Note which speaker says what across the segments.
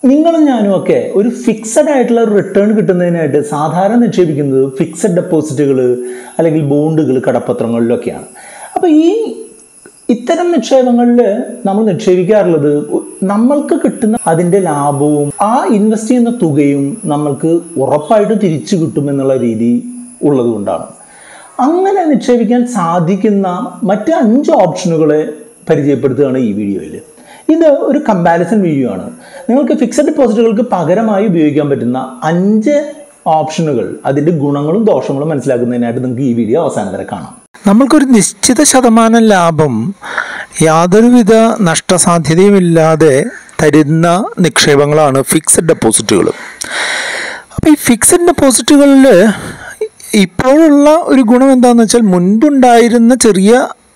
Speaker 1: നിങ്ങളും ഞാനും ഒക്കെ ഒരു ഫിക്സഡ് ആയിട്ടുള്ള റിട്ടേൺ കിട്ടുന്നതിനായിട്ട് സാധാരണ നിക്ഷേപിക്കുന്നത് ഫിക്സഡ് ഡെപ്പോസിറ്റുകൾ അല്ലെങ്കിൽ ബോണ്ടുകൾ കടപ്പത്രങ്ങളിലൊക്കെയാണ് അപ്പോൾ ഈ ഇത്തരം നിക്ഷേപങ്ങളിൽ നമ്മൾ നിക്ഷേപിക്കാറുള്ളത് നമ്മൾക്ക് കിട്ടുന്ന അതിൻ്റെ ലാഭവും ആ ഇൻവെസ്റ്റ് ചെയ്യുന്ന തുകയും നമ്മൾക്ക് ഉറപ്പായിട്ട് തിരിച്ചു കിട്ടും എന്നുള്ള രീതി ഉള്ളതുകൊണ്ടാണ് അങ്ങനെ നിക്ഷേപിക്കാൻ സാധിക്കുന്ന മറ്റ് അഞ്ച് ഓപ്ഷനുകളെ പരിചയപ്പെടുത്തുകയാണ് ഈ വീഡിയോയിൽ ഇത് ഒരു കമ്പാരിസൺ വീഡിയോ ആണ് നിങ്ങൾക്ക് ഫിക്സഡ് ഡെപ്പോസിറ്റുകൾക്ക് പകരമായി ഉപയോഗിക്കാൻ പറ്റുന്ന അഞ്ച് ഓപ്ഷനുകൾ അതിൻ്റെ ഗുണങ്ങളും ദോഷങ്ങളും മനസ്സിലാക്കുന്നതിനായിട്ട് നിങ്ങൾക്ക് ഈ വീഡിയോ അവസാനം വരെ കാണാം
Speaker 2: നമ്മൾക്കൊരു നിശ്ചിത ശതമാനം ലാഭം യാതൊരുവിധ നഷ്ടസാധ്യതയുമില്ലാതെ തരുന്ന നിക്ഷേപങ്ങളാണ് ഫിക്സഡ് ഡെപ്പോസിറ്റുകൾ അപ്പോൾ ഈ ഫിക്സഡ് ഡെപ്പോസിറ്റുകളിൽ ഇപ്പോഴുള്ള ഒരു ഗുണം എന്താണെന്ന് വെച്ചാൽ മുൻപുണ്ടായിരുന്ന ചെറിയ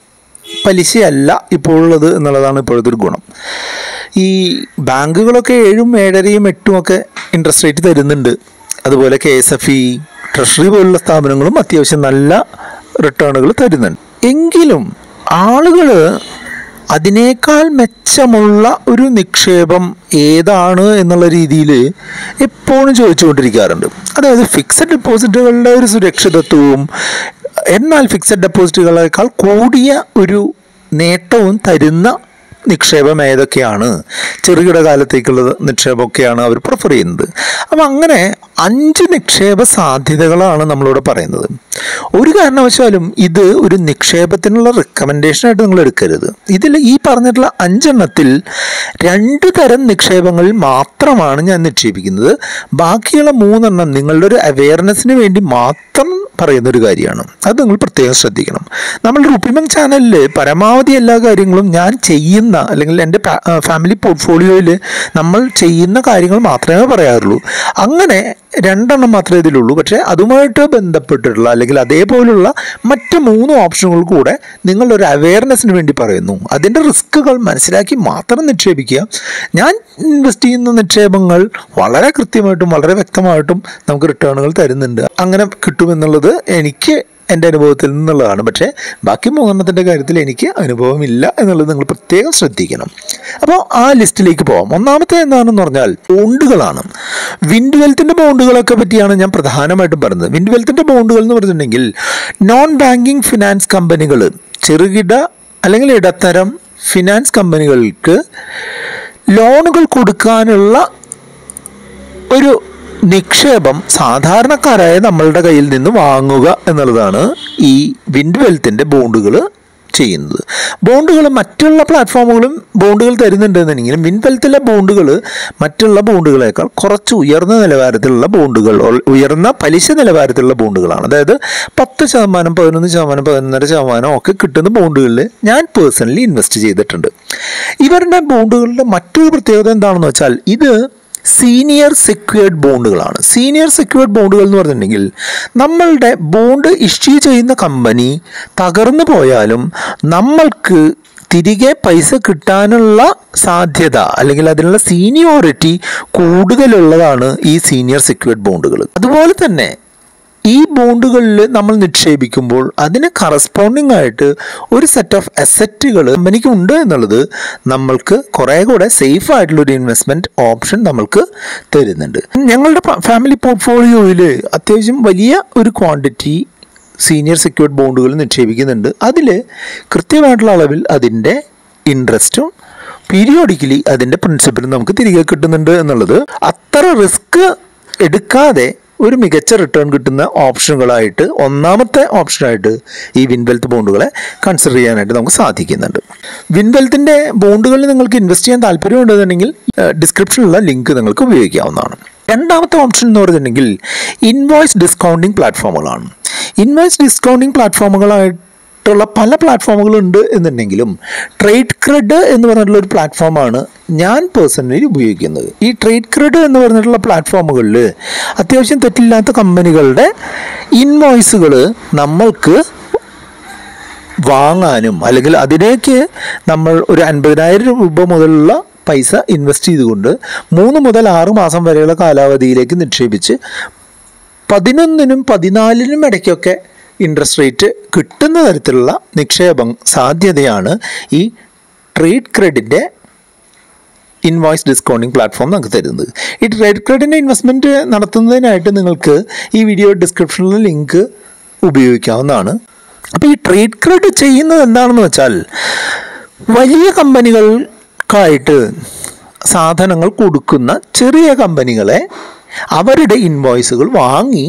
Speaker 2: പലിശയല്ല ഇപ്പോഴുള്ളത് എന്നുള്ളതാണ് ഇപ്പോഴത്തെ ഒരു ഗുണം ഈ ബാങ്കുകളൊക്കെ ഏഴും ഏഴരയും എട്ടും ഒക്കെ ഇൻട്രസ്റ്റ് റേറ്റ് തരുന്നുണ്ട് അതുപോലെ K S F E treasury പോലുള്ള സ്ഥാപനങ്ങളും അത്യാവശ്യം നല്ല റിട്ടേണുകൾ തരുന്നുണ്ട് എങ്കിലും ആളുകൾ അതിനേക്കാൾ മെച്ചമുള്ള ഒരു നിക്ഷേപം ഏതാണ് എന്നുള്ള രീതിയിൽ എപ്പോഴും ചോദിച്ചുകൊണ്ടിരിക്കാറുണ്ട് അതായത് ഫിക്സഡ് ഡെപ്പോസിറ്റുകളുടെ ഒരു സുരക്ഷിതത്വവും എന്നാൽ ഫിക്സഡ് ഡെപ്പോസിറ്റുകളേക്കാൾ കൂടിയ ഒരു നേട്ടവും തരുന്ന നിക്ഷേപം ഏതൊക്കെയാണ് ചെറുകിട കാലത്തേക്കുള്ള നിക്ഷേപമൊക്കെയാണ് അവർ പ്രിഫർ ചെയ്യുന്നത് അപ്പം അങ്ങനെ അഞ്ച് നിക്ഷേപ സാധ്യതകളാണ് നമ്മളിവിടെ പറയുന്നത് ഒരു കാരണവശാലും ഇത് ഒരു നിക്ഷേപത്തിനുള്ള റെക്കമെൻഡേഷനായിട്ട് നിങ്ങൾ എടുക്കരുത് ഇതിൽ ഈ പറഞ്ഞിട്ടുള്ള അഞ്ചെണ്ണത്തിൽ രണ്ട് തരം നിക്ഷേപങ്ങളിൽ മാത്രമാണ് ഞാൻ നിക്ഷേപിക്കുന്നത് ബാക്കിയുള്ള മൂന്നെണ്ണം നിങ്ങളുടെ ഒരു അവയർനെസ്സിന് വേണ്ടി മാത്രം പറയുന്ന ഒരു കാര്യമാണ് അത് നിങ്ങൾ പ്രത്യേകം ശ്രദ്ധിക്കണം നമ്മളുടെ റുപ്പിമൻ ചാനലിൽ പരമാവധി എല്ലാ കാര്യങ്ങളും ഞാൻ ചെയ്യുന്ന അല്ലെങ്കിൽ എൻ്റെ ഫാമിലി പോർട്ട്ഫോളിയോയിൽ നമ്മൾ ചെയ്യുന്ന കാര്യങ്ങൾ മാത്രമേ പറയാറുള്ളൂ അങ്ങനെ രണ്ടെണ്ണം മാത്രമേ ഇതിലുള്ളൂ പക്ഷേ അതുമായിട്ട് ബന്ധപ്പെട്ടിട്ടുള്ള അല്ലെങ്കിൽ അതേപോലുള്ള മറ്റ് മൂന്ന് ഓപ്ഷനുകൾ കൂടെ നിങ്ങളുടെ ഒരു അവയർനെസ്സിന് വേണ്ടി പറയുന്നു അതിൻ്റെ റിസ്ക്കുകൾ മനസ്സിലാക്കി മാത്രം നിക്ഷേപിക്കുക ഞാൻ ഇൻവെസ്റ്റ് ചെയ്യുന്ന നിക്ഷേപങ്ങൾ വളരെ കൃത്യമായിട്ടും വളരെ വ്യക്തമായിട്ടും നമുക്ക് റിട്ടേണുകൾ തരുന്നുണ്ട് അങ്ങനെ കിട്ടുമെന്നുള്ളത് എനിക്ക് എൻ്റെ അനുഭവത്തിൽ നിന്നുള്ളതാണ് പക്ഷേ ബാക്കി മൂന്നെണ്ണത്തിൻ്റെ കാര്യത്തിൽ എനിക്ക് അനുഭവമില്ല എന്നുള്ളത് നിങ്ങൾ പ്രത്യേകം ശ്രദ്ധിക്കണം അപ്പോൾ ആ ലിസ്റ്റിലേക്ക് പോവാം ഒന്നാമത്തെ എന്താണെന്ന് പറഞ്ഞാൽ ബോണ്ടുകളാണ് വിൻഡ് വെൽത്തിൻ്റെ ബോണ്ടുകളൊക്കെ പറ്റിയാണ് ഞാൻ പ്രധാനമായിട്ടും പറയുന്നത് വിൻഡ് വെൽത്തിൻ്റെ ബോണ്ടുകൾ എന്ന് പറഞ്ഞിട്ടുണ്ടെങ്കിൽ നോൺ ബാങ്കിങ് ഫിനാൻസ് കമ്പനികൾ ചെറുകിട അല്ലെങ്കിൽ ഇടത്തരം ഫിനാൻസ് കമ്പനികൾക്ക് ലോണുകൾ കൊടുക്കാനുള്ള ഒരു നിക്ഷേപം സാധാരണക്കാരായ നമ്മളുടെ കയ്യിൽ നിന്ന് വാങ്ങുക എന്നുള്ളതാണ് ഈ വിൻഡ് വെൽത്തിൻ്റെ ബോണ്ടുകൾ ചെയ്യുന്നത് ബോണ്ടുകൾ മറ്റുള്ള പ്ലാറ്റ്ഫോമുകളും ബോണ്ടുകൾ തരുന്നുണ്ടെന്നുണ്ടെങ്കിലും വിൻ വെൽത്തിലെ ബോണ്ടുകൾ മറ്റുള്ള ബോണ്ടുകളേക്കാൾ കുറച്ച് ഉയർന്ന നിലവാരത്തിലുള്ള ബോണ്ടുകൾ ഉയർന്ന പലിശ നിലവാരത്തിലുള്ള ബോണ്ടുകളാണ് അതായത് പത്ത് ശതമാനം പതിനൊന്ന് ശതമാനം പതിനൊന്നര ശതമാനം ഒക്കെ കിട്ടുന്ന ബോണ്ടുകളിൽ ഞാൻ പേഴ്സണലി ഇൻവെസ്റ്റ് ചെയ്തിട്ടുണ്ട് ഇവരുടെ ബോണ്ടുകളുടെ മറ്റൊരു പ്രത്യേകത എന്താണെന്ന് വെച്ചാൽ ഇത് സീനിയർ സെക്യൂർഡ് ബോണ്ടുകളാണ് സീനിയർ സെക്യൂർഡ് ബോണ്ടുകൾ എന്ന് പറഞ്ഞിട്ടുണ്ടെങ്കിൽ നമ്മളുടെ ബോണ്ട് ഇഷ്യൂ ചെയ്യുന്ന കമ്പനി തകർന്നു പോയാലും നമ്മൾക്ക് തിരികെ പൈസ കിട്ടാനുള്ള സാധ്യത അല്ലെങ്കിൽ അതിനുള്ള സീനിയോറിറ്റി കൂടുതലുള്ളതാണ് ഈ സീനിയർ സെക്യൂർഡ് ബോണ്ടുകൾ അതുപോലെ തന്നെ ഈ ബോണ്ടുകളിൽ നമ്മൾ നിക്ഷേപിക്കുമ്പോൾ അതിന് കറസ്പോണ്ടിങ് ആയിട്ട് ഒരു സെറ്റ് ഓഫ് അസറ്റുകൾ കമ്പനിക്ക് ഉണ്ട് എന്നുള്ളത് നമ്മൾക്ക് കുറേ കൂടെ സേഫ് ആയിട്ടുള്ള ഒരു ഇൻവെസ്റ്റ്മെൻറ്റ് ഓപ്ഷൻ നമ്മൾക്ക് തരുന്നുണ്ട് ഞങ്ങളുടെ ഫാമിലി പോർട്ട്ഫോളിയോയിൽ അത്യാവശ്യം വലിയ ഒരു ക്വാണ്ടിറ്റി സീനിയർ സെക്യൂർഡ് ബോണ്ടുകൾ നിക്ഷേപിക്കുന്നുണ്ട് അതിൽ കൃത്യമായിട്ടുള്ള അളവിൽ അതിൻ്റെ ഇൻട്രസ്റ്റും പീരിയോഡിക്കലി അതിൻ്റെ പ്രിൻസിപ്പലും നമുക്ക് തിരികെ കിട്ടുന്നുണ്ട് എന്നുള്ളത് അത്ര റിസ്ക് എടുക്കാതെ ഒരു മികച്ച റിട്ടേൺ കിട്ടുന്ന ഓപ്ഷനുകളായിട്ട് ഒന്നാമത്തെ ഓപ്ഷനായിട്ട് ഈ വിൻവെൽത്ത് ബോണ്ടുകളെ കൺസിഡർ ചെയ്യാനായിട്ട് നമുക്ക് സാധിക്കുന്നുണ്ട് വിൻവെൽത്തിൻ്റെ ബോണ്ടുകളിൽ നിങ്ങൾക്ക് ഇൻവെസ്റ്റ് ചെയ്യാൻ താല്പര്യമുണ്ടെന്നുണ്ടെങ്കിൽ ഡിസ്ക്രിപ്ഷനിലുള്ള ലിങ്ക് നിങ്ങൾക്ക് ഉപയോഗിക്കാവുന്നതാണ് രണ്ടാമത്തെ ഓപ്ഷൻ എന്ന് പറഞ്ഞിട്ടുണ്ടെങ്കിൽ ഇൻവോയ്സ് ഡിസ്കൗണ്ടിങ് പ്ലാറ്റ്ഫോമുകളാണ് ഇൻവോയ്സ് ഡിസ്കൗണ്ടിങ് പ്ലാറ്റ്ഫോമുകളായിട്ട് ആയിട്ടുള്ള പല പ്ലാറ്റ്ഫോമുകളുണ്ട് എന്നുണ്ടെങ്കിലും ട്രേഡ് ക്രെഡ് എന്ന് പറഞ്ഞിട്ടുള്ള ഒരു പ്ലാറ്റ്ഫോമാണ് ഞാൻ പേഴ്സണലി ഉപയോഗിക്കുന്നത് ഈ ട്രേഡ് ക്രെഡ് എന്ന് പറഞ്ഞിട്ടുള്ള പ്ലാറ്റ്ഫോമുകളിൽ അത്യാവശ്യം തെറ്റില്ലാത്ത കമ്പനികളുടെ ഇൻവോയ്സുകൾ നമ്മൾക്ക് വാങ്ങാനും അല്ലെങ്കിൽ അതിലേക്ക് നമ്മൾ ഒരു അൻപതിനായിരം രൂപ മുതലുള്ള പൈസ ഇൻവെസ്റ്റ് ചെയ്തുകൊണ്ട് മൂന്ന് മുതൽ ആറ് മാസം വരെയുള്ള കാലാവധിയിലേക്ക് നിക്ഷേപിച്ച് പതിനൊന്നിനും പതിനാലിനും ഇടയ്ക്കൊക്കെ ഇൻട്രസ്റ്റ് റേറ്റ് കിട്ടുന്ന തരത്തിലുള്ള നിക്ഷേപം സാധ്യതയാണ് ഈ ട്രേഡ് ക്രെഡിൻ്റെ ഇൻവോയ്സ് ഡിസ്കൗണ്ടിങ് പ്ലാറ്റ്ഫോം നമുക്ക് തരുന്നത് ഈ ട്രേഡ് ക്രെഡിൻ്റെ ഇൻവെസ്റ്റ്മെൻറ്റ് നടത്തുന്നതിനായിട്ട് നിങ്ങൾക്ക് ഈ വീഡിയോ ഡിസ്ക്രിപ്ഷനിൽ ലിങ്ക് ഉപയോഗിക്കാവുന്നതാണ് അപ്പോൾ ഈ ട്രേഡ് ക്രെഡ് ചെയ്യുന്നത് എന്താണെന്ന് വെച്ചാൽ വലിയ കമ്പനികൾക്കായിട്ട് സാധനങ്ങൾ കൊടുക്കുന്ന ചെറിയ കമ്പനികളെ അവരുടെ ഇൻവോയ്സുകൾ വാങ്ങി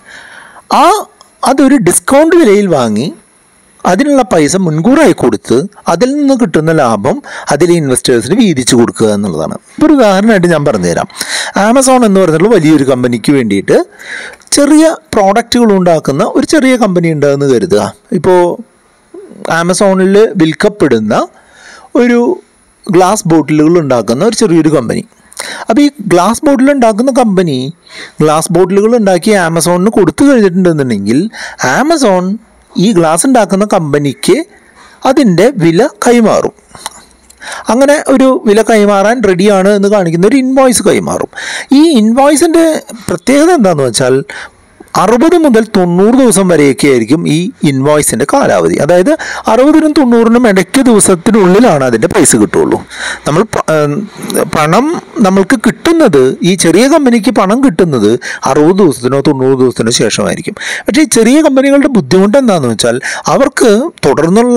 Speaker 2: ആ അതൊരു ഡിസ്കൗണ്ട് വിലയിൽ വാങ്ങി അതിനുള്ള പൈസ മുൻകൂറായി കൊടുത്ത് അതിൽ നിന്ന് കിട്ടുന്ന ലാഭം അതിലെ ഇൻവെസ്റ്റേഴ്സിന് വീതിച്ചു കൊടുക്കുക എന്നുള്ളതാണ് ഇപ്പോൾ ഒരു ഉദാഹരണമായിട്ട് ഞാൻ പറഞ്ഞുതരാം ആമസോൺ എന്ന് പറഞ്ഞിട്ടുള്ള വലിയൊരു കമ്പനിക്ക് വേണ്ടിയിട്ട് ചെറിയ പ്രോഡക്റ്റുകൾ ഉണ്ടാക്കുന്ന ഒരു ചെറിയ കമ്പനി ഉണ്ടെന്ന് കരുതുക ഇപ്പോൾ ആമസോണിൽ വിൽക്കപ്പെടുന്ന ഒരു ഗ്ലാസ് ബോട്ടിലുകൾ ഉണ്ടാക്കുന്ന ഒരു ചെറിയൊരു കമ്പനി അപ്പോൾ ഈ ഗ്ലാസ് ബോട്ടിൽ ഉണ്ടാക്കുന്ന കമ്പനി ഗ്ലാസ് ബോട്ടിലുകൾ ഉണ്ടാക്കി ആമസോണിന് കൊടുത്തു കഴിഞ്ഞിട്ടുണ്ടെന്നുണ്ടെങ്കിൽ ആമസോൺ ഈ ഗ്ലാസ് ഉണ്ടാക്കുന്ന കമ്പനിക്ക് അതിൻ്റെ വില കൈമാറും അങ്ങനെ ഒരു വില കൈമാറാൻ റെഡിയാണ് എന്ന് കാണിക്കുന്ന ഒരു ഇൻവോയ്സ് കൈമാറും ഈ ഇൻവോയ്സിൻ്റെ പ്രത്യേകത എന്താണെന്ന് വെച്ചാൽ അറുപത് മുതൽ തൊണ്ണൂറ് ദിവസം വരെയൊക്കെ ആയിരിക്കും ഈ ഇൻവോയ്സിൻ്റെ കാലാവധി അതായത് അറുപതിനും തൊണ്ണൂറിനും ഇടയ്ക്ക് ദിവസത്തിനുള്ളിലാണ് അതിൻ്റെ പൈസ കിട്ടുള്ളൂ നമ്മൾ പ- ഏം, പണം നമ്മൾക്ക് കിട്ടുന്നത് ഈ ചെറിയ കമ്പനിക്ക് പണം കിട്ടുന്നത് അറുപത് ദിവസത്തിനോ തൊണ്ണൂറ് ദിവസത്തിനോ ശേഷമായിരിക്കും പക്ഷേ ഈ ചെറിയ കമ്പനികളുടെ ബുദ്ധിമുട്ട് എന്താണെന്ന് വെച്ചാൽ അവർക്ക് തുടർന്നുള്ള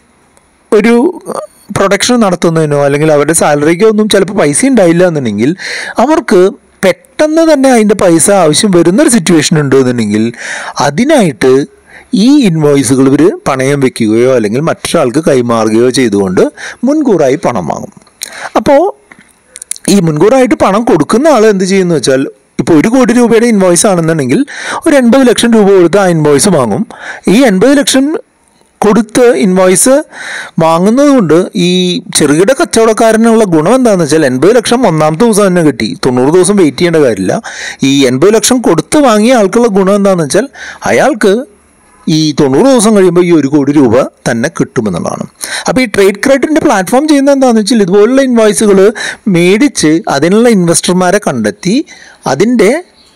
Speaker 2: ഒരു പ്രൊഡക്ഷൻ നടത്തുന്നതിനോ അല്ലെങ്കിൽ അവരുടെ സാലറിക്കോ ഒന്നും ചിലപ്പോൾ പൈസ ഉണ്ടായില്ല എന്നുണ്ടെങ്കിൽ അവർക്ക് പെട്ടെന്ന് തന്നെ അതിൻ്റെ പൈസ ആവശ്യം വരുന്നൊരു സിറ്റുവേഷൻ ഉണ്ട് എന്നുണ്ടെങ്കിൽ അതിനായിട്ട് ഈ ഇൻവോയ്സുകൾ ഇവർ പണയം വെക്കുകയോ അല്ലെങ്കിൽ മറ്റൊരാൾക്ക് കൈമാറുകയോ ചെയ്തുകൊണ്ട് മുൻകൂറായി പണം വാങ്ങും അപ്പോൾ ഈ മുൻകൂറായിട്ട് പണം കൊടുക്കുന്ന ആൾ എന്ത് ചെയ്യുന്നു വെച്ചാൽ ഇപ്പോൾ ഒരു കോടി രൂപയുടെ ഇൻവോയ്സ് ആണെന്നുണ്ടെങ്കിൽ ഒരു എൺപത് ലക്ഷം രൂപ കൊടുത്ത് ആ ഇൻവോയ്സ് വാങ്ങും ഈ എൺപത് ലക്ഷം കൊടുത്ത് ഇൻവോയ്സ് വാങ്ങുന്നത് കൊണ്ട് ഈ ചെറുകിട കച്ചവടക്കാരനുള്ള ഗുണം എന്താണെന്ന് വെച്ചാൽ എൺപത് ലക്ഷം ഒന്നാമത്തെ ദിവസം തന്നെ കിട്ടി തൊണ്ണൂറ് ദിവസം വെയിറ്റ് ചെയ്യേണ്ട കാര്യമില്ല ഈ എൺപത് ലക്ഷം കൊടുത്ത് വാങ്ങിയ ആൾക്കുള്ള ഗുണം എന്താണെന്ന് വെച്ചാൽ അയാൾക്ക് ഈ തൊണ്ണൂറ് ദിവസം കഴിയുമ്പോൾ ഈ ഒരു കോടി രൂപ തന്നെ കിട്ടുമെന്നുള്ളതാണ് അപ്പോൾ ഈ ട്രേഡ് ക്രെഡിറ്റിൻ്റെ പ്ലാറ്റ്ഫോം ചെയ്യുന്നത് എന്താണെന്ന് വെച്ചാൽ ഇതുപോലുള്ള ഇൻവോയ്സുകൾ മേടിച്ച് അതിനുള്ള ഇൻവെസ്റ്റർമാരെ കണ്ടെത്തി അതിൻ്റെ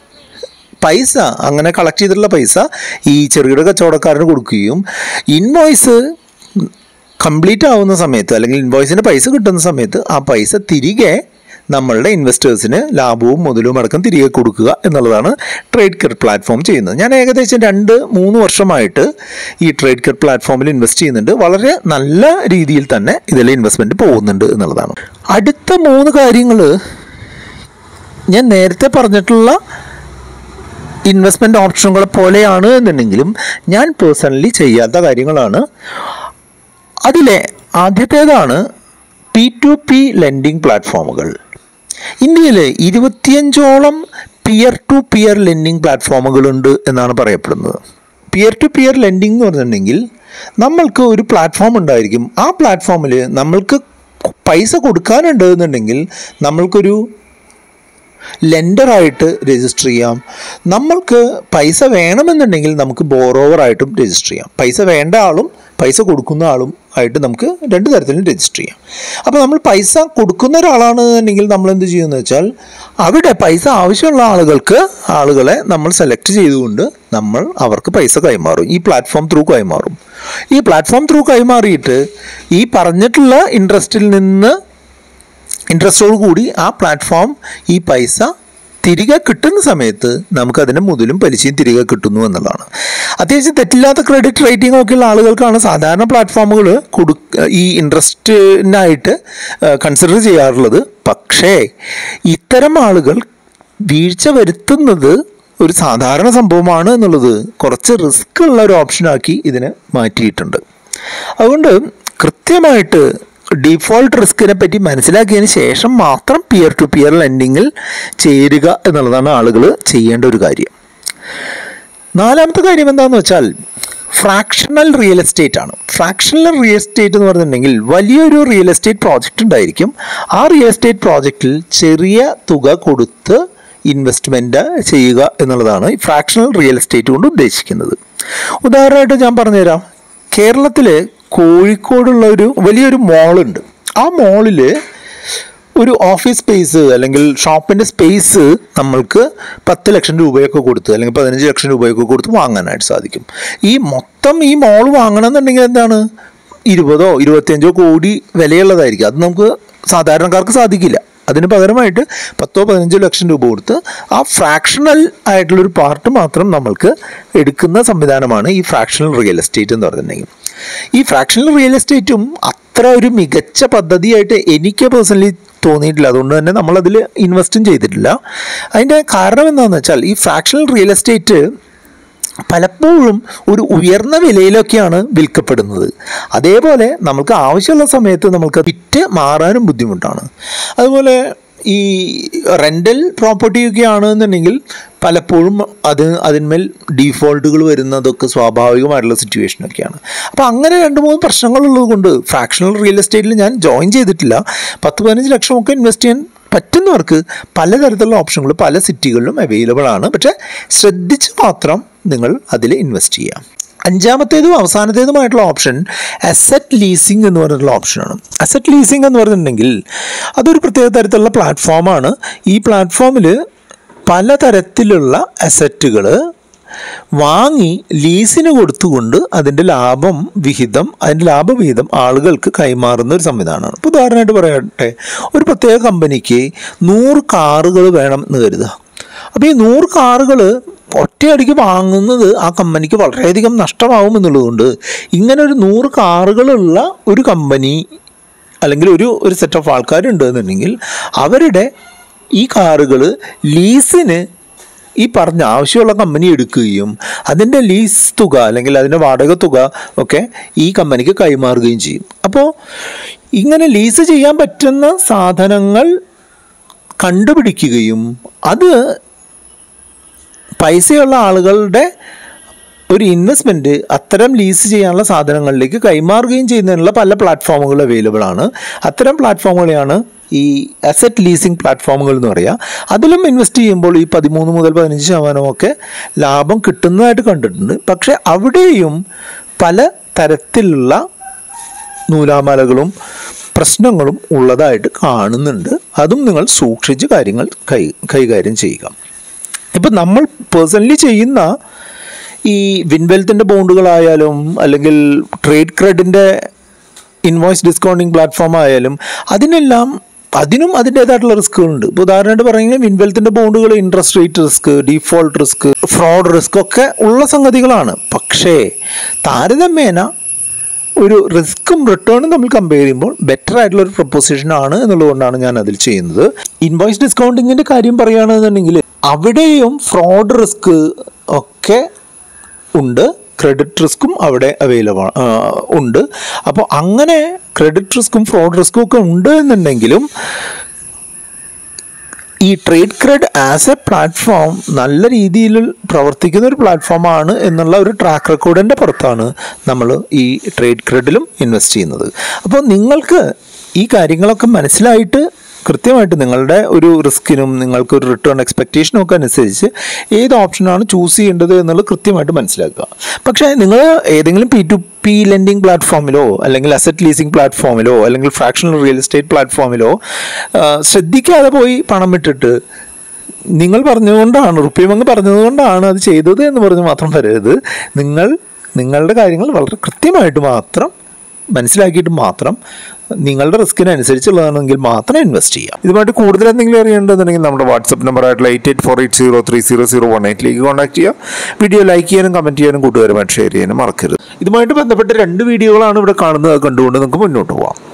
Speaker 2: പൈസ അങ്ങനെ കളക്ട് ചെയ്തിട്ടുള്ള പൈസ ഈ ചെറുകിട കച്ചവടക്കാരന് കൊടുക്കുകയും ഇൻവോയ്സ് കംപ്ലീറ്റ് ആവുന്ന സമയത്ത് അല്ലെങ്കിൽ ഇൻവോയ്സിൻ്റെ പൈസ കിട്ടുന്ന സമയത്ത് ആ പൈസ തിരികെ നമ്മളുടെ ഇൻവെസ്റ്റേഴ്സിന് ലാഭവും മുതലും അടക്കം തിരികെ കൊടുക്കുക എന്നുള്ളതാണ് ട്രേഡ് കെയർ പ്ലാറ്റ്ഫോം ചെയ്യുന്നത് ഞാൻ ഏകദേശം രണ്ട് മൂന്ന് വർഷമായിട്ട് ഈ ട്രേഡ് കെയർ പ്ലാറ്റ്ഫോമിൽ ഇൻവെസ്റ്റ് ചെയ്യുന്നുണ്ട് വളരെ നല്ല രീതിയിൽ തന്നെ ഇതിൽ ഇൻവെസ്റ്റ്മെൻറ്റ് പോകുന്നുണ്ട് എന്നുള്ളതാണ് അടുത്ത മൂന്ന് കാര്യങ്ങൾ ഞാൻ നേരത്തെ പറഞ്ഞിട്ടുള്ള ഇൻവെസ്റ്റ്മെൻറ്റ് ഓപ്ഷനുകളെ പോലെയാണ് എന്നുണ്ടെങ്കിലും ഞാൻ പേഴ്സണലി ചെയ്യാത്ത കാര്യങ്ങളാണ് അതിലെ ആദ്യത്തേതാണ് പി ടു പി ലെൻഡിങ് പ്ലാറ്റ്ഫോമുകൾ ഇന്ത്യയിൽ ഇരുപത്തിയഞ്ചോളം പിയർ ടു പിയർ ലെൻഡിങ് പ്ലാറ്റ്ഫോമുകളുണ്ട് എന്നാണ് പറയപ്പെടുന്നത് പിയർ ടു പിയർ ലെൻഡിങ് എന്ന് പറഞ്ഞിട്ടുണ്ടെങ്കിൽ നമ്മൾക്ക് ഒരു പ്ലാറ്റ്ഫോം ഉണ്ടായിരിക്കും ആ പ്ലാറ്റ്ഫോമിൽ നമ്മൾക്ക് പൈസ കൊടുക്കാനുണ്ട് എന്നുണ്ടെങ്കിൽ നമ്മൾക്കൊരു ലെൻഡറായിട്ട് രജിസ്റ്റർ ചെയ്യാം നമ്മൾക്ക് പൈസ വേണമെന്നുണ്ടെങ്കിൽ നമുക്ക് ബോറോവറായിട്ടും രജിസ്റ്റർ ചെയ്യാം പൈസ വേണ്ട ആളും പൈസ കൊടുക്കുന്ന ആളും ആയിട്ട് നമുക്ക് രണ്ട് തരത്തിലും രജിസ്റ്റർ ചെയ്യാം അപ്പോൾ നമ്മൾ പൈസ കൊടുക്കുന്ന ഒരാളാണെന്നുണ്ടെങ്കിൽ നമ്മൾ എന്ത് ചെയ്യുമെന്ന് വെച്ചാൽ അവിടെ പൈസ ആവശ്യമുള്ള ആളുകൾക്ക് ആളുകളെ നമ്മൾ സെലക്ട് ചെയ്തുകൊണ്ട് നമ്മൾ അവർക്ക് പൈസ കൈമാറും ഈ പ്ലാറ്റ്ഫോം ത്രൂ കൈമാറും ഈ പ്ലാറ്റ്ഫോം ത്രൂ കൈമാറിയിട്ട് ഈ പറഞ്ഞിട്ടുള്ള ഇൻട്രസ്റ്റിൽ നിന്ന് ഇൻട്രസ്റ്റോട് കൂടി ആ പ്ലാറ്റ്ഫോം ഈ പൈസ തിരികെ കിട്ടുന്ന സമയത്ത് നമുക്ക് അതിൻ്റെ മുതലും പലിശയും തിരികെ കിട്ടുന്നു എന്നുള്ളതാണ് അത്യാവശ്യം തെറ്റില്ലാത്ത ക്രെഡിറ്റ് റേറ്റിംഗ് ഒക്കെ ഉള്ള ആളുകൾക്കാണ് സാധാരണ പ്ലാറ്റ്ഫോമുകൾ കൊടു ഈ ഇൻട്രസ്റ്റിനായിട്ട് കൺസിഡർ ചെയ്യാറുള്ളത് പക്ഷേ ഇത്തരം ആളുകൾ വീഴ്ച വരുത്തുന്നത് ഒരു സാധാരണ സംഭവമാണ് എന്നുള്ളത് കുറച്ച് റിസ്ക് ഉള്ള ഒരു ഓപ്ഷനാക്കി ഇതിനെ മാറ്റിയിട്ടുണ്ട് അതുകൊണ്ട് കൃത്യമായിട്ട് ഡിഫോൾട്ട് റിസ്കിനെ പറ്റി മനസ്സിലാക്കിയതിന് ശേഷം മാത്രം പിയർ ടു പിയർ ലെൻഡിങ്ങിൽ ചേരുക എന്നുള്ളതാണ് ആളുകൾ ചെയ്യേണ്ട ഒരു കാര്യം നാലാമത്തെ കാര്യം എന്താണെന്ന് വെച്ചാൽ ഫ്രാക്ഷണൽ റിയൽ എസ്റ്റേറ്റ് ആണ് ഫ്രാക്ഷണൽ റിയൽ എസ്റ്റേറ്റ് എന്ന് പറഞ്ഞിട്ടുണ്ടെങ്കിൽ വലിയൊരു റിയൽ എസ്റ്റേറ്റ് പ്രോജക്റ്റ് ഉണ്ടായിരിക്കും ആ റിയൽ എസ്റ്റേറ്റ് പ്രോജക്റ്റിൽ ചെറിയ തുക കൊടുത്ത് ഇൻവെസ്റ്റ്മെൻറ്റ് ചെയ്യുക എന്നുള്ളതാണ് ഈ ഫ്രാക്ഷണൽ റിയൽ എസ്റ്റേറ്റ് കൊണ്ട് ഉദ്ദേശിക്കുന്നത് ഉദാഹരണമായിട്ട് ഞാൻ പറഞ്ഞുതരാം കേരളത്തിൽ കോഴിക്കോടുള്ള ഒരു വലിയൊരു മോളുണ്ട് ആ മോളിൽ ഒരു ഓഫീസ് സ്പേസ് അല്ലെങ്കിൽ ഷോപ്പിൻ്റെ സ്പേസ് നമ്മൾക്ക് പത്ത് ലക്ഷം രൂപയൊക്കെ കൊടുത്ത് അല്ലെങ്കിൽ പതിനഞ്ച് ലക്ഷം രൂപയൊക്കെ കൊടുത്ത് വാങ്ങാനായിട്ട് സാധിക്കും ഈ മൊത്തം ഈ മോൾ വാങ്ങണമെന്നുണ്ടെങ്കിൽ എന്താണ് ഇരുപതോ ഇരുപത്തിയഞ്ചോ കോടി വിലയുള്ളതായിരിക്കും അത് നമുക്ക് സാധാരണക്കാർക്ക് സാധിക്കില്ല അതിന് പകരമായിട്ട് പത്തോ പതിനഞ്ചോ ലക്ഷം രൂപ കൊടുത്ത് ആ ഫ്രാക്ഷണൽ ആയിട്ടുള്ളൊരു പാർട്ട് മാത്രം നമ്മൾക്ക് എടുക്കുന്ന സംവിധാനമാണ് ഈ ഫ്രാക്ഷണൽ റിയൽ എസ്റ്റേറ്റ് എന്ന് പറഞ്ഞിട്ടുണ്ടെങ്കിൽ ഈ ഫ്രാക്ഷണൽ റിയൽ എസ്റ്റേറ്റും അത്ര ഒരു മികച്ച പദ്ധതിയായിട്ട് എനിക്ക് പേഴ്സണലി തോന്നിയിട്ടില്ല അതുകൊണ്ട് തന്നെ നമ്മളതിൽ ഇൻവെസ്റ്റും ചെയ്തിട്ടില്ല അതിൻ്റെ കാരണം എന്താണെന്ന് വെച്ചാൽ ഈ ഫ്രാക്ഷണൽ റിയൽ എസ്റ്റേറ്റ് പലപ്പോഴും ഒരു ഉയർന്ന വിലയിലൊക്കെയാണ് വിൽക്കപ്പെടുന്നത് അതേപോലെ നമുക്ക് ആവശ്യമുള്ള സമയത്ത് നമുക്ക് വിറ്റ് മാറാനും ബുദ്ധിമുട്ടാണ് അതുപോലെ ഈ റെൻ്റൽ പ്രോപ്പർട്ടിയൊക്കെ ആണെന്നുണ്ടെങ്കിൽ പലപ്പോഴും അത് അതിന്മേൽ ഡീഫോൾട്ടുകൾ വരുന്നതൊക്കെ സ്വാഭാവികമായിട്ടുള്ള സിറ്റുവേഷനൊക്കെയാണ് അപ്പോൾ അങ്ങനെ രണ്ട് മൂന്ന് പ്രശ്നങ്ങളുള്ളത് കൊണ്ട് ഫ്രാക്ഷണൽ റിയൽ എസ്റ്റേറ്റിൽ ഞാൻ ജോയിൻ ചെയ്തിട്ടില്ല പത്ത് പതിനഞ്ച് ലക്ഷമൊക്കെ ഇൻവെസ്റ്റ് ചെയ്യാൻ പറ്റുന്നവർക്ക് പലതരത്തിലുള്ള ഓപ്ഷനുകൾ പല സിറ്റികളിലും അവൈലബിൾ ആണ് പക്ഷേ ശ്രദ്ധിച്ച് മാത്രം നിങ്ങൾ അതിൽ ഇൻവെസ്റ്റ് ചെയ്യാം അഞ്ചാമത്തേതും അവസാനത്തേതുമായിട്ടുള്ള ഓപ്ഷൻ അസറ്റ് ലീസിംഗ് എന്ന് പറഞ്ഞിട്ടുള്ള ഓപ്ഷനാണ് അസറ്റ് ലീസിംഗ് എന്ന് പറഞ്ഞിട്ടുണ്ടെങ്കിൽ അതൊരു പ്രത്യേക തരത്തിലുള്ള പ്ലാറ്റ്ഫോമാണ് ഈ പ്ലാറ്റ്ഫോമിൽ പലതരത്തിലുള്ള അസറ്റുകൾ വാങ്ങി ലീസിന് കൊടുത്തുകൊണ്ട് അതിൻ്റെ ലാഭം വിഹിതം അതിൻ്റെ ലാഭവിഹിതം ആളുകൾക്ക് കൈമാറുന്ന ഒരു സംവിധാനമാണ് ഇപ്പോൾ ഉദാഹരണമായിട്ട് പറയട്ടെ ഒരു പ്രത്യേക കമ്പനിക്ക് നൂറ് കാറുകൾ വേണം എന്ന് കരുതുക അപ്പോൾ ഈ നൂറ് കാറുകൾ ഒറ്റയടിക്ക് വാങ്ങുന്നത് ആ കമ്പനിക്ക് വളരെയധികം നഷ്ടമാവും എന്നുള്ളതുകൊണ്ട് ഇങ്ങനെ ഒരു നൂറ് കാറുകളുള്ള ഒരു കമ്പനി അല്ലെങ്കിൽ ഒരു ഒരു സെറ്റ് ഓഫ് ആൾക്കാരുണ്ട് എന്നുണ്ടെങ്കിൽ അവരുടെ ഈ കാറുകൾ ലീസിന് ഈ പറഞ്ഞ ആവശ്യമുള്ള കമ്പനി എടുക്കുകയും അതിൻ്റെ ലീസ് തുക അല്ലെങ്കിൽ അതിൻ്റെ വാടക തുക ഒക്കെ ഈ കമ്പനിക്ക് കൈമാറുകയും ചെയ്യും അപ്പോൾ ഇങ്ങനെ ലീസ് ചെയ്യാൻ പറ്റുന്ന സാധനങ്ങൾ കണ്ടുപിടിക്കുകയും അത് പൈസയുള്ള ആളുകളുടെ ഒരു ഇൻവെസ്റ്റ്മെൻറ്റ് അത്തരം ലീസ് ചെയ്യാനുള്ള സാധനങ്ങളിലേക്ക് കൈമാറുകയും ചെയ്യുന്നതിനുള്ള പല പ്ലാറ്റ്ഫോമുകൾ അവൈലബിൾ ആണ് അത്തരം പ്ലാറ്റ്ഫോമുകളെയാണ് ഈ അസറ്റ് ലീസിങ് പ്ലാറ്റ്ഫോമുകൾ എന്ന് പറയുക അതിലും ഇൻവെസ്റ്റ് ചെയ്യുമ്പോൾ ഈ പതിമൂന്ന് മുതൽ പതിനഞ്ച് ശതമാനമൊക്കെ ലാഭം കിട്ടുന്നതായിട്ട് കണ്ടിട്ടുണ്ട് പക്ഷേ അവിടെയും പല തരത്തിലുള്ള നൂലാമാലകളും പ്രശ്നങ്ങളും ഉള്ളതായിട്ട് കാണുന്നുണ്ട് അതും നിങ്ങൾ സൂക്ഷിച്ച് കാര്യങ്ങൾ കൈ കൈകാര്യം ചെയ്യുക ഇപ്പം നമ്മൾ പേഴ്സണലി ചെയ്യുന്ന ഈ വിൻവെൽത്തിൻ്റെ ബോണ്ടുകളായാലും അല്ലെങ്കിൽ ട്രേഡ് ക്രെഡിൻ്റെ ഇൻവോയ്സ് ഡിസ്കൗണ്ടിങ് പ്ലാറ്റ്ഫോം ആയാലും അതിനെല്ലാം അതിനും അതിൻ്റേതായിട്ടുള്ള റിസ്ക്കുകളുണ്ട് ഇപ്പോൾ ഉദാഹരണമായിട്ട് പറയുന്നത് വിൻവെൽത്തിൻ്റെ ബോണ്ടുകൾ interest rate risk default risk fraud risk ഒക്കെ ഉള്ള സംഗതികളാണ് പക്ഷേ താരതമ്യേന ഒരു റിസ്ക്കും റിട്ടേണും തമ്മിൽ കമ്പയർ ചെയ്യുമ്പോൾ ബെറ്റർ ആയിട്ടുള്ള ഒരു പ്രൊപ്പോസിഷൻ ആണ് എന്നുള്ളതുകൊണ്ടാണ് ഞാൻ അതിൽ ചെയ്യുന്നത് ഇൻവോയ്സ് ഡിസ്കൗണ്ടിങ്ങിൻ്റെ കാര്യം പറയുകയാണെന്നുണ്ടെങ്കിൽ അവിടെയും ഫ്രോഡ് റിസ്ക് ഒക്കെ ഉണ്ട് ക്രെഡിറ്റ് റിസ്ക്കും അവിടെ അവൈലബിൾ ഉണ്ട് അപ്പോൾ അങ്ങനെ ക്രെഡിറ്റ് റിസ്ക്കും ഫ്രോഡ് റിസ്ക്കും ഒക്കെ ഉണ്ട് എന്നുണ്ടെങ്കിലും ഈ trade cred as a platform നല്ല രീതിയിൽ പ്രവർത്തിക്കുന്ന ഒരു പ്ലാറ്റ്ഫോമാണ് എന്നുള്ള ഒരു ട്രാക്ക് റെക്കോർഡിൻ്റെ പുറത്താണ് നമ്മൾ ഈ ട്രേഡ് ക്രെഡിലും ഇൻവെസ്റ്റ് ചെയ്യുന്നത് അപ്പോൾ നിങ്ങൾക്ക് ഈ കാര്യങ്ങളൊക്കെ മനസ്സിലായിട്ട് കൃത്യമായിട്ട് നിങ്ങളുടെ ഒരു റിസ്കിനും നിങ്ങൾക്ക് ഒരു റിട്ടേൺ എക്സ്പെക്റ്റേഷനും ഒക്കെ അനുസരിച്ച് ഏത് ഓപ്ഷനാണ് ചൂസ് ചെയ്യേണ്ടത് എന്നുള്ളത് കൃത്യമായിട്ട് മനസ്സിലാക്കുക പക്ഷേ നിങ്ങൾ ഏതെങ്കിലും പി ടു പി ലെൻഡിങ് പ്ലാറ്റ്ഫോമിലോ അല്ലെങ്കിൽ അസറ്റ് ലീസിങ് പ്ലാറ്റ്ഫോമിലോ അല്ലെങ്കിൽ ഫ്രാക്ഷണൽ റിയൽ എസ്റ്റേറ്റ് പ്ലാറ്റ്ഫോമിലോ ശ്രദ്ധിക്കാതെ പോയി പണം ഇട്ടിട്ട് നിങ്ങൾ പറഞ്ഞുകൊണ്ടാണ് റുപ്യമങ്ങ് പറഞ്ഞതുകൊണ്ടാണ് അത് ചെയ്തത് എന്ന് പറഞ്ഞ് മാത്രം വരരുത് നിങ്ങൾ നിങ്ങളുടെ കാര്യങ്ങൾ വളരെ കൃത്യമായിട്ട് മാത്രം മനസ്സിലാക്കിയിട്ട് മാത്രം നിങ്ങളുടെ റിസ്കിനനുസരിച്ചുള്ളതാണെങ്കിൽ മാത്രം ഇൻവെസ്റ്റ് ചെയ്യാം ഇതുമായിട്ട് കൂടുതൽ എന്തെങ്കിലും അറിയേണ്ടതുണ്ടെങ്കിൽ നമ്മുടെ വാട്സപ്പ് നമ്പർ ആയിട്ടുള്ള eight eight four eight zero three zero zero one എയ്റ്റിലേക്ക് കോൺടാക്ട് ചെയ്യാം വീഡിയോ ലൈക്ക് ചെയ്യാനും കമൻറ്റ് ചെയ്യാനും കൂട്ടുകാരുമായിട്ട് ഷെയർ ചെയ്യാനും മറക്കരുത് ഇതുമായിട്ട് ബന്ധപ്പെട്ട രണ്ട് വീഡിയോകളാണ് ഇവിടെ കാണുന്നത് അത് കണ്ടുകൊണ്ട് നമുക്ക് മുന്നോട്ട് പോകാം